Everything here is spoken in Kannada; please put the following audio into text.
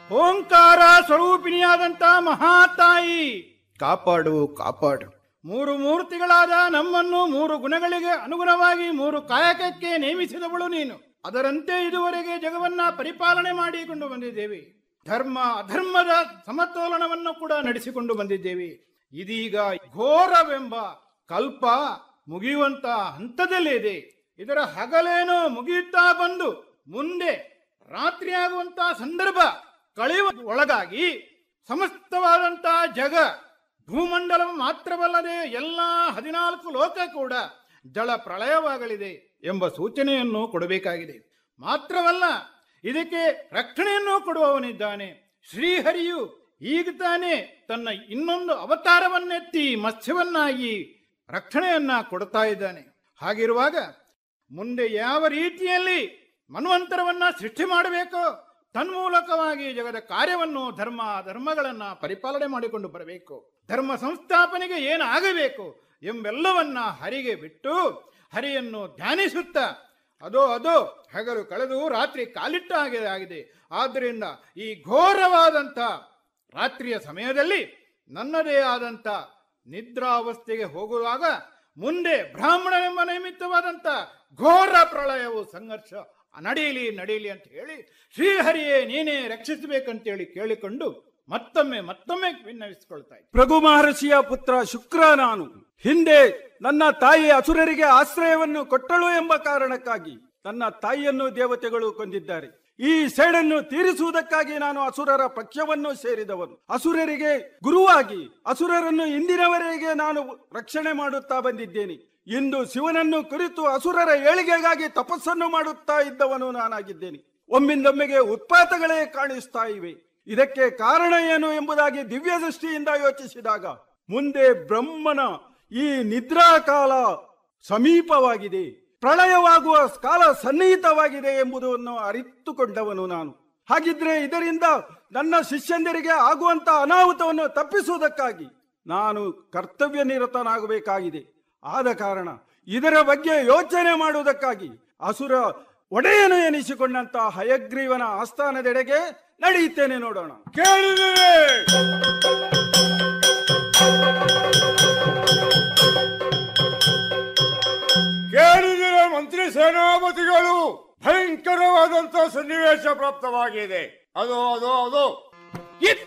ಓಂಕಾರ ಸ್ವರೂಪಿಣಿಯಾದಂತ ಮಹಾತಾಯಿ ಕಾಪಾಡು ಕಾಪಾಡು ಮೂರು ಮೂರ್ತಿಗಳಾದ ನಮ್ಮನ್ನು ಮೂರು ಗುಣಗಳಿಗೆ ಅನುಗುಣವಾಗಿ ಮೂರು ಕಾಯಕಕ್ಕೆ ನೇಮಿಸಿದವಳು ನೀನು ಅದರಂತೆ ಇದುವರೆಗೆ ಜಗವನ್ನ ಪರಿಪಾಲನೆ ಮಾಡಿಕೊಂಡು ಬಂದಿದ್ದೇವೆ ಧರ್ಮ ಅಧರ್ಮದ ಸಮತೋಲನವನ್ನು ಕೂಡ ನಡೆಸಿಕೊಂಡು ಬಂದಿದ್ದೇವೆ ಇದೀಗ ಘೋರವೆಂಬ ಕಲ್ಪ ಮುಗಿಯುವಂತ ಹಂತದಲ್ಲಿದೆ ಇದರ ಹಗಲೇನೋ ಮುಗಿಯುತ್ತಾ ಬಂದು ಮುಂದೆ ರಾತ್ರಿಯಾಗುವಂತ ಸಂದರ್ಭ ಕಳೆಯುವ ಒಳಗಾಗಿ ಸಮಸ್ತವಾದಂತ ಜಗ ಭೂಮಂಡಲ ಮಾತ್ರವಲ್ಲದೆ ಎಲ್ಲ ಹದಿನಾಲ್ಕು ಲೋಕ ಕೂಡ ಜಲ ಪ್ರಳಯವಾಗಲಿದೆ ಎಂಬ ಸೂಚನೆಯನ್ನು ಕೊಡಬೇಕಾಗಿದೆ ಮಾತ್ರವಲ್ಲ ಇದಕ್ಕೆ ರಕ್ಷಣೆಯನ್ನು ಕೊಡುವವನಿದ್ದಾನೆ ಶ್ರೀಹರಿಯು ಈಗ ತಾನೇ ತನ್ನ ಇನ್ನೊಂದು ಅವತಾರವನ್ನೆತ್ತಿ ಮತ್ಸ್ಯವನ್ನಾಗಿ ರಕ್ಷಣೆಯನ್ನ ಕೊಡ್ತಾ ಇದ್ದಾನೆ ಹಾಗಿರುವಾಗ ಮುಂದೆ ಯಾವ ರೀತಿಯಲ್ಲಿ ಮನ್ವಂತರವನ್ನ ಸೃಷ್ಟಿ ಮಾಡಬೇಕೋ ತನ್ಮೂಲಕವಾಗಿ ಜಗದ ಕಾರ್ಯವನ್ನು ಧರ್ಮ ಧರ್ಮಗಳನ್ನ ಪರಿಪಾಲನೆ ಮಾಡಿಕೊಂಡು ಬರಬೇಕು ಧರ್ಮ ಸಂಸ್ಥಾಪನೆಗೆ ಏನಾಗಬೇಕು ಎಂಬೆಲ್ಲವನ್ನ ಹರಿಗೆ ಬಿಟ್ಟು ಹರಿಯನ್ನು ಧ್ಯಾನಿಸುತ್ತಾ ಅದೋ ಅದೋ ಹಗಲು ಕಳೆದು ರಾತ್ರಿ ಕಾಲಿಟ್ಟ ಹಾಗೆ ಆಗಿದೆ ಆದ್ದರಿಂದ ಈ ಘೋರವಾದಂಥ ರಾತ್ರಿಯ ಸಮಯದಲ್ಲಿ ನನ್ನದೇ ಆದಂಥ ನಿದ್ರಾವಸ್ಥೆಗೆ ಹೋಗುವಾಗ ಮುಂದೆ ಬ್ರಾಹ್ಮಣನೆಂಬ ನಿಮಿತ್ತವಾದಂಥ ಘೋರ ಪ್ರಳಯವು ಸಂಘರ್ಷ ನಡೆಯಲಿ ನಡೆಯಲಿ ಅಂತ ಹೇಳಿ ಶ್ರೀಹರಿಯೇ ನೀನೇ ರಕ್ಷಿಸಬೇಕಂತೇಳಿ ಕೇಳಿಕೊಂಡು ಮತ್ತೊಮ್ಮೆ ಮತ್ತೊಮ್ಮೆ ವಿನ್ನವಿಸಿಕೊಳ್ತಾ ಇದ್ದೆ. ಪ್ರಭು ಮಹರ್ಷಿಯ ಪುತ್ರ ಶುಕ್ರ ನಾನು ಹಿಂದೆ ನನ್ನ ತಾಯಿ ಅಸುರರಿಗೆ ಆಶ್ರಯವನ್ನು ಕೊಟ್ಟಳು ಎಂಬ ಕಾರಣಕ್ಕಾಗಿ ನನ್ನ ತಾಯಿಯನ್ನು ದೇವತೆಗಳು ಕೊಂದಿದ್ದಾರೆ ಈ ಸೇಡನ್ನು ತೀರಿಸುವುದಕ್ಕಾಗಿ ನಾನು ಅಸುರರ ಪಕ್ಷವನ್ನು ಸೇರಿದವನು ಅಸುರರಿಗೆ ಗುರುವಾಗಿ ಅಸುರರನ್ನು ಇಂದಿನವರೆಗೆ ನಾನು ರಕ್ಷಣೆ ಮಾಡುತ್ತಾ ಬಂದಿದ್ದೇನೆ ಇಂದು ಶಿವನನ್ನು ಕುರಿತು ಅಸುರರ ಏಳಿಗೆಗಾಗಿ ತಪಸ್ಸನ್ನು ಮಾಡುತ್ತಾ ಇದ್ದವನು ನಾನಾಗಿದ್ದೇನೆ ಒಮ್ಮಿಂದೊಮ್ಮೆಗೆ ಉತ್ಪಾತಗಳೇ ಕಾಣಿಸ್ತಾ ಇವೆ ಇದಕ್ಕೆ ಕಾರಣ ಏನು ಎಂಬುದಾಗಿ ದಿವ್ಯ ದೃಷ್ಟಿಯಿಂದ ಯೋಚಿಸಿದಾಗ ಮುಂದೆ ಬ್ರಹ್ಮನ ಈ ನಿದ್ರಾ ಕಾಲ ಸಮೀಪವಾಗಿದೆ ಪ್ರಳಯವಾಗುವ ಕಾಲ ಸನ್ನಿಹಿತವಾಗಿದೆ ಎಂಬುದನ್ನು ಅರಿತುಕೊಂಡವನು ನಾನು ಹಾಗಿದ್ರೆ ಇದರಿಂದ ನನ್ನ ಶಿಷ್ಯಂದರಿಗೆ ಆಗುವಂತ ಅನಾಹುತವನ್ನು ತಪ್ಪಿಸುವುದಕ್ಕಾಗಿ ನಾನು ಕರ್ತವ್ಯ ನಿರತನಾಗಬೇಕಾಗಿದೆ ಆದ ಕಾರಣ ಇದರ ಬಗ್ಗೆ ಯೋಚನೆ ಮಾಡುವುದಕ್ಕಾಗಿ ಅಸುರ ಒಡೆಯನು ಎನಿಸಿಕೊಂಡಂತ ಹಯಗ್ರೀವನ ಆಸ್ಥಾನದೆಡೆಗೆ ನಡೆಯುತ್ತೇನೆ ನೋಡೋಣ ಕೇಳಿದರೆ ಕೇಳಿದರೆ ಮಂತ್ರಿ ಸೇನಾಪತಿಗಳು ಭಯಂಕರವಾದಂತ ಸನ್ನಿವೇಶ ಪ್ರಾಪ್ತವಾಗಿದೆ ಅದು ಅದು ಅದು